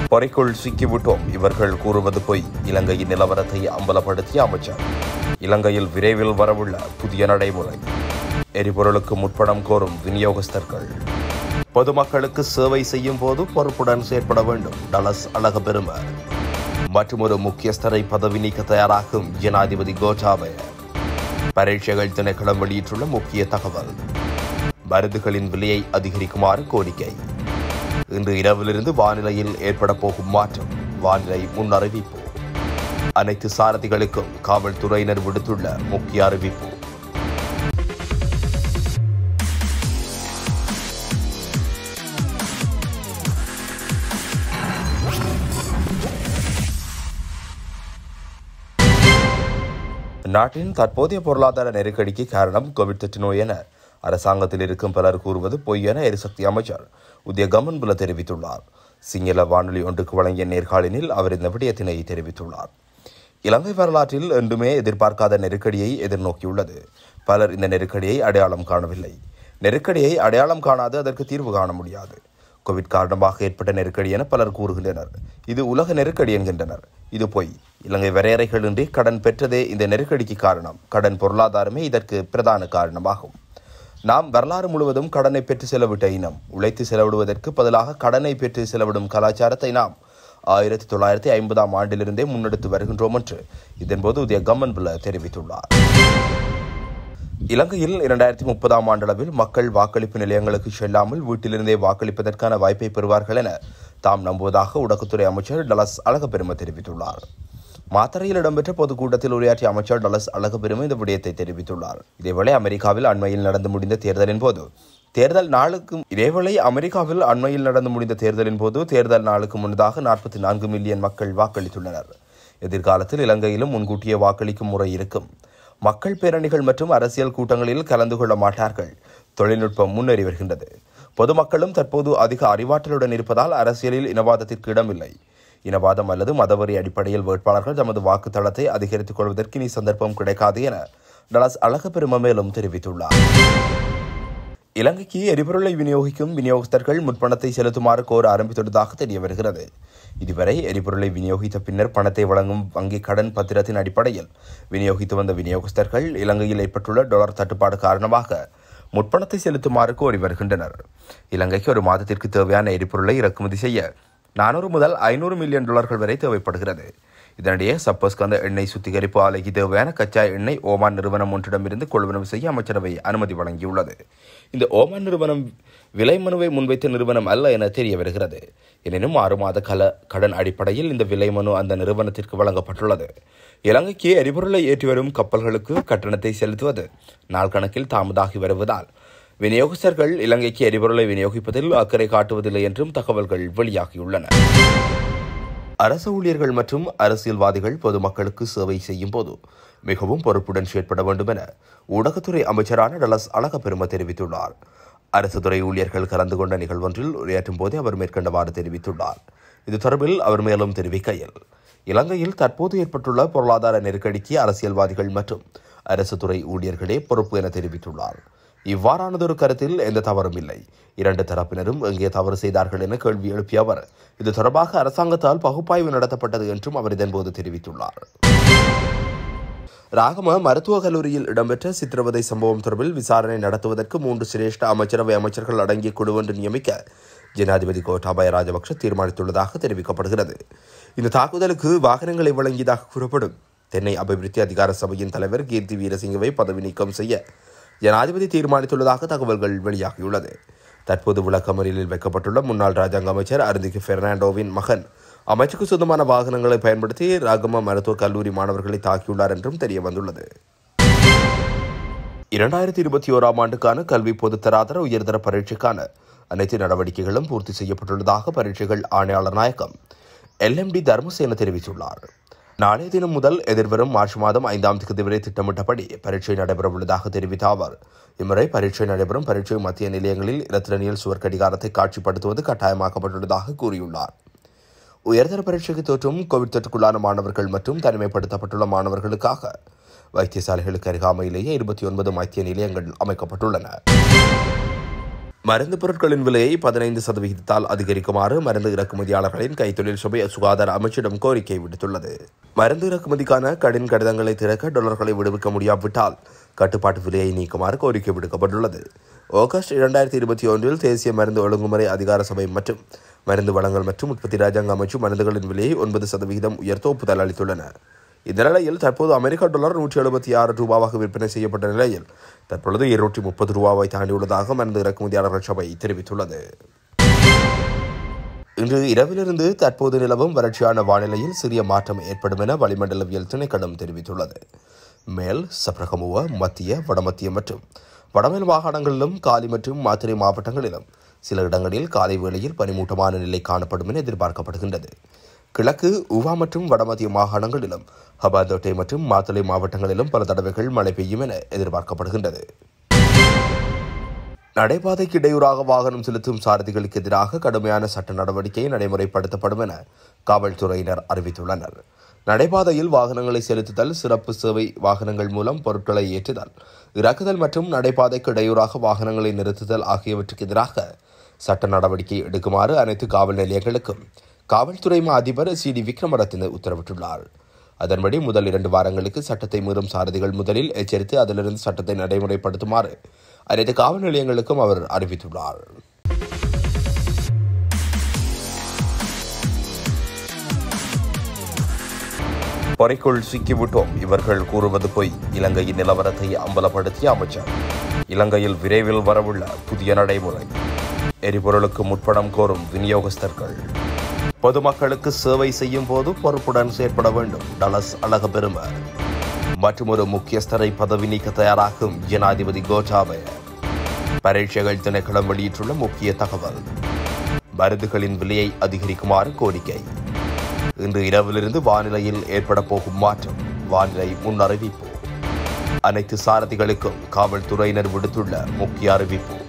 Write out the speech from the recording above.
பொறைக்குள் சிக்கிவிட்டோம் இவர்கள் கூறுவது பொய் இலங்கையின் நிலவரத்தை அம்பலப்படுத்திய அமைச்சர் இலங்கையில் விரைவில் வரவுள்ள புதிய நடைமுறை எரிபொருளுக்கு முற்படம் கோரும் விநியோகஸ்தர்கள் பொதுமக்களுக்கு சேவை செய்யும் போது பொறுப்புடன் செயற்பட வேண்டும் டலஸ் அழகபெரும மற்றொரு முக்கியஸ்தரை பதவி நீக்க தயாராகும் ஜனாதிபதி கோட்டாபய பரீட்சைகள் திணைக்களம் வெளியிட்டுள்ள முக்கிய தகவல் மருந்துகளின் விலையை அதிகரிக்குமாறு கோரிக்கை இன்று இரவிலிருந்து வானிலையில் ஏற்பட போகும் மாற்றம் வானிலை முன் அறிவிப்பு அனைத்து சாரதிகளுக்கும் காவல்துறையினர் விடுத்துள்ள முக்கிய அறிவிப்பு நாட்டின் தற்போதைய பொருளாதார நெருக்கடிக்கு காரணம் கோவிட் தொற்று நோய் என அரசாங்கத்தில் இருக்கும் பலர் கூறுவது பொய் என எரிசக்தி அமைச்சர் உதய கமன்புல தெரிவித்துள்ளார் சிங்கள வானொலி ஒன்றுக்கு வழங்கிய நேர்காணலில் அவர் இந்த விடயத்தினை தெரிவித்துள்ளார் இலங்கை வரலாற்றில் என்றுமே எதிர்பார்க்காத நெருக்கடியை எதிர்நோக்கியுள்ளது பலர் இந்த நெருக்கடியை அடையாளம் காணவில்லை நெருக்கடியை அடையாளம் காணாது அதற்கு தீர்வு காண முடியாது கோவிட் காரணமாக ஏற்பட்ட நெருக்கடி என பலர் கூறுகின்றனர் இது உலக நெருக்கடி என்கின்றனர் இது பொய் இலங்கை வரையறைகளின்றி கடன் பெற்றதே இந்த நெருக்கடிக்கு காரணம் கடன் பொருளாதாரமே இதற்கு பிரதான காரணமாகும் நாம் வரலாறு முழுவதும் கடனை பெற்று செலவிட்ட இனம் உழைத்து செலவிடுவதற்கு பதிலாக கடனை பெற்று செலவிடும் கலாச்சாரத்தை நாம் ஆயிரத்தி தொள்ளாயிரத்தி ஐம்பதாம் ஆண்டிலிருந்தே முன்னெடுத்து வருகின்றோம் என்று இதன்போது உதய கம்மன் பிள்ள தெரிவித்துள்ளார் இலங்கையில் இரண்டாயிரத்தி முப்பதாம் ஆண்டளவில் மக்கள் வாக்களிப்பு நிலையங்களுக்கு செல்லாமல் வீட்டிலிருந்தே வாக்களிப்பதற்கான வாய்ப்பை பெறுவார்கள் என தாம் நம்புவதாக ஊடகத்துறை அமைச்சர் டலஸ் அழகப்பெரும தெரிவித்துள்ளார் மாத்தறையில் இடம்பெற்ற பொதுக்கூட்டத்தில் உரையாற்றிய அமைச்சர் டலஸ் அழகப்பெருமை இந்த விடயத்தை தெரிவித்துள்ளார் இதேவேளை அமெரிக்காவில் அண்மையில் நடந்து முடிந்த தேர்தலின் போது தேர்தல் நாளுக்கு இதேவேளை அமெரிக்காவில் அண்மையில் நடந்து முடிந்த தேர்தலின் போது தேர்தல் நாளுக்கு முன்னதாக நாற்பத்தி நான்கு மில்லியன் மக்கள் வாக்களித்துள்ளனர் எதிர்காலத்தில் இலங்கையிலும் முன்கூட்டியே வாக்களிக்கும் முறை இருக்கும் மக்கள் பேரணிகள் மற்றும் அரசியல் கூட்டங்களில் கலந்து கொள்ள மாட்டார்கள் தொழில்நுட்பம் முன்னேறி வருகின்றது பொதுமக்களும் தற்போது அதிக அறிவாற்றலுடன் இருப்பதால் அரசியலில் இனவாதத்திற்கு இடமில்லை இனவாதம் அல்லது மதவெறி அடிப்படையில் வேட்பாளர்கள் தமது வாக்குத்தளத்தை அதிகரித்துக் கொள்வதற்கு இனி சந்தர்ப்பம் கிடைக்காது என டலஸ் அழகப்பெரும மேலும் தெரிவித்துள்ளார் இலங்கைக்கு எரிபொருளை விநியோகிக்கும் விநியோகஸ்தர்கள் முற்பணத்தை செலுத்துமாறு கோர ஆரம்பித்துள்ளதாக தெரிய வருகிறது இதுவரை எரிபொருளை விநியோகித்த பின்னர் பணத்தை வழங்கும் வங்கி கடன் பத்திரத்தின் அடிப்படையில் விநியோகித்து வந்த விநியோகஸ்தர்கள் இலங்கையில் ஏற்பட்டுள்ள டாலர் தட்டுப்பாடு காரணமாக முற்பணத்தை செலுத்துமாறு கோரி வருகின்றனர் இலங்கைக்கு ஒரு மாதத்திற்கு தேவையான எரிபொருளை இறக்குமதி செய்ய நானூறு முதல் ஐநூறு மில்லியன் டாலர்கள் வரை தேவைப்படுகிறது இதனிடையே சப்போஸ்கந்த எண்ணெய் சுத்திகரிப்பு ஆலைக்கு தேவையான கச்சா எண்ணெய் ஓமான் நிறுவனம் ஒன்றிடமிருந்து கொள்வனவு செய்ய அமைச்சரவை அனுமதி வழங்கியுள்ளது இந்த ஓமான் நிறுவனம் விலை மனுவை முன்வைத்த நிறுவனம் அல்ல என தெரிய வருகிறது எனினும் ஆறு மாத கல கடன் அடிப்படையில் இந்த விலை மனு அந்த நிறுவனத்திற்கு வழங்கப்பட்டுள்ளது இலங்கைக்கு எரிபொருளை ஏற்றி வரும் கப்பல்களுக்கு கட்டணத்தை செலுத்துவது நாள் கணக்கில் தாமதாகி வருவதால் விநியோகஸ்தர்கள் இலங்கைக்கு எரிபொருளை விநியோகிப்பதில் அக்கறை காட்டுவதில்லை என்றும் தகவல்கள் வெளியாகியுள்ளன அரசு ஊழியர்கள் மற்றும் அரசியல்வாதிகள் பொதுமக்களுக்கு சேவை செய்யும் போது மிகவும் பொறுப்புடன் செயற்பட வேண்டும் என ஊடகத்துறை அமைச்சரான டலஸ் அழகப்பெரும தெரிவித்துள்ளார் அரசு துறை ஊழியர்கள் கலந்து கொண்ட நிகழ்வொன்றில் உரையாற்றும் போதே அவர் மேற்கண்டவாறு தெரிவித்துள்ளார் இது தொடர்பில் அவர் மேலும் தெரிவிக்கையில் இலங்கையில் தற்போது ஏற்பட்டுள்ள பொருளாதார நெருக்கடிக்கு அரசியல்வாதிகள் மற்றும் அரசு துறை ஊழியர்களே பொறுப்பு என தெரிவித்துள்ளார் இவ்வாறானதொரு கருத்தில் எந்த தவறும் இல்லை இரண்டு தரப்பினரும் எங்கே தவறு செய்தார்கள் என கேள்வி எழுப்பிய அவர் இது தொடர்பாக அரசாங்கத்தால் பகுப்பாய்வு நடத்தப்பட்டது என்றும் அவர் இதன்போது தெரிவித்துள்ளார் ராகம மருத்துவக் கல்லூரியில் இடம்பெற்ற சித்திரவதை சம்பவம் தொடர்பில் விசாரணை நடத்துவதற்கு மூன்று சிரேஷ்ட அமைச்சரவை அமைச்சர்கள் அடங்கிய குழு ஒன்று நியமிக்க ஜனாதிபதி கோட்டாபய ராஜபக்ஷ தீர்மானித்துள்ளதாக தெரிவிக்கப்படுகிறது இந்த தாக்குதலுக்கு வாகனங்களை வழங்கியதாக கூறப்படும் தென்னை அபிவிருத்தி அதிகார சபையின் தலைவர் கீர்த்தி வீரசிங்கவை பதவி நீக்கம் செய்ய ஜனாதிபதி தீர்மானித்துள்ளதாக தகவல்கள் வெளியாகியுள்ளது தற்போது விளக்கமறியலில் வைக்கப்பட்டுள்ள முன்னாள் ராஜாங்க அமைச்சர் அருந்திக்கு பெர்னாண்டோவின் மகன் அமைச்சுக்கு சொந்தமான வாகனங்களை பயன்படுத்தி ராகம மருத்துவக் கல்லூரி மாணவர்களை தாக்கியுள்ளார் என்றும் தெரிய வந்துள்ளது இரண்டாயிரத்தி இருபத்தி ஓராம் ஆண்டுக்கான கல்வி பொதுத்தராதர உயர்தர பரீட்சைக்கான அனைத்து நடவடிக்கைகளும் பூர்த்தி செய்யப்பட்டுள்ளதாக பரீட்சைகள் ஆணையாளர் நாயகம் எல்எம்டி தர்மசேன தெரிவித்துள்ளார் நாளைய தினம் முதல் எதிர்வரும் மார்ச் மாதம் ஐந்தாம் தேதி வரை திட்டமிட்டபடி பரீட்சை நடைபெறவுள்ளதாக தெரிவித்த அவர் இம்முறை பரீட்சை நடைபெறும் பரீட்சை மத்திய நிலையங்களில் இரத்திரனியல் சுவர் கடிகாரத்தை காட்சிப்படுத்துவது கட்டாயமாக்கப்பட்டுள்ளதாக கூறியுள்ளார் உயர்தர பரீட்சைக்கு தோற்றும் கோவிட் தொற்றுக்குள்ளான மாணவர்கள் மற்றும் தனிமைப்படுத்தப்பட்டுள்ள மாணவர்களுக்காக வைத்தியசாலைகளுக்கு அருகாமையிலேயே இருபத்தி ஒன்பது வைத்திய நிலையங்கள் அமைக்கப்பட்டுள்ளன மருந்து பொருட்களின் விலையை பதினைந்து சதவிகிதத்தால் அதிகரிக்குமாறு மருந்து இறக்குமதியாளர்களின் கைத்தொழில் சபை சுகாதார அமைச்சிடம் கோரிக்கை விடுத்துள்ளது மருந்து இறக்குமதிக்கான கடன் கடிதங்களை திறக்க டாலர்களை விடுவிக்க முடியாவிட்டால் கட்டுப்பாட்டு விலையை நீக்குமாறு கோரிக்கை விடுக்கப்பட்டுள்ளது ஆகஸ்ட் இரண்டாயிரத்தி இருபத்தி ஒன்றில் தேசிய மருந்து ஒழுங்குமுறை அதிகார சபை மற்றும் மருந்து வழங்கல் மற்றும் உற்பத்தி ராஜாங்க அமைச்சு மருந்துகளின் விலையை ஒன்பது சதவிகிதம் உயர்த்த ஒப்புதல் அளித்துள்ளன இந்த நிலையில் தற்போது அமெரிக்க டாலர் நூற்றி எழுபத்தி ஆறு ரூபாவாக விற்பனை செய்யப்பட்ட நிலையில் தற்பொழுது இருநூற்றி முப்பது ரூபாவை தாண்டியுள்ளதாக மருந்து இறக்குமதியாளர்கள் சபை தெரிவித்துள்ளது இன்று இரவிலிருந்து தற்போது நிலவும் வறட்சியான வானிலையில் சிறிய மாற்றம் ஏற்படும் என வளிமண்டலவியல் திணைக்களம் தெரிவித்துள்ளது மேல் சப்ரகமுவ மத்திய வடமத்திய மற்றும் வடமேல் மாகாணங்களிலும் காலி மற்றும் மாத்திரை மாவட்டங்களிலும் சில இடங்களில் காலை வேளையில் பனிமூட்டமான நிலை காணப்படும் என எதிர்பார்க்கப்படுகின்றது கிழக்கு உவா மற்றும் வடமத்திய மாகாணங்களிலும் ஹபாதோட்டை மற்றும் மாத்தளை மாவட்டங்களிலும் பல தடவைகள் மழை பெய்யும் என எதிர்பார்க்கப்படுகின்றது நடைபாதைக்கு இடையூறாக வாகனம் செலுத்தும் சாரதிகளுக்கு எதிராக கடுமையான சட்ட நடவடிக்கை நடைமுறைப்படுத்தப்படும் என காவல்துறையினர் அறிவித்துள்ளனர் நடைபாதையில் வாகனங்களை செலுத்துதல் சிறப்பு சேவை வாகனங்கள் மூலம் பொருட்களை ஏற்றுதல் இறக்குதல் மற்றும் நடைபாதைக்கு இடையூறாக வாகனங்களை நிறுத்துதல் ஆகியவற்றுக்கு எதிராக சட்ட நடவடிக்கை எடுக்குமாறு அனைத்து காவல் நிலையங்களுக்கும் காவல்துறை மா அதிபர் சி டி விக்ரமரத்தின உத்தரவிட்டுள்ளார் அதன்படி முதல் இரண்டு வாரங்களுக்கு சட்டத்தை மீறும் சாரதிகள் முதலில் எச்சரித்து அதிலிருந்து சட்டத்தை நடைமுறைப்படுத்துமாறு அனைத்து காவல் நிலையங்களுக்கும் அவர் அறிவித்துள்ளார் பொறைக்குள் சிக்கிவிட்டோம் இவர்கள் கூறுவது பொய் இலங்கையின் நிலவரத்தை அம்பலப்படுத்திய அமைச்சர் இலங்கையில் விரைவில் வரவுள்ள புதிய நடைமுறை எரிபொருளுக்கு முற்படம் கோரும் விநியோகஸ்தர்கள் பொதுமக்களுக்கு சேவை செய்யும் போது பொறுப்புடன் செயற்பட வேண்டும் டலஸ் அழக பெரும மற்றும் ஒரு முக்கியஸ்தரை பதவி நீக்க தயாராகும் ஜனாதிபதி கோட்டாபய பரீட்சைகள் திணைக்களம் வெளியிட்டுள்ள முக்கிய தகவல் மருந்துகளின் விலையை அதிகரிக்குமாறு கோரிக்கை இன்று இரவிலிருந்து வானிலையில் ஏற்பட போகும் மாற்றம் வானிலை முன் அறிவிப்பு அனைத்து சாரதிகளுக்கும் காவல்துறையினர் விடுத்துள்ள முக்கிய அறிவிப்பு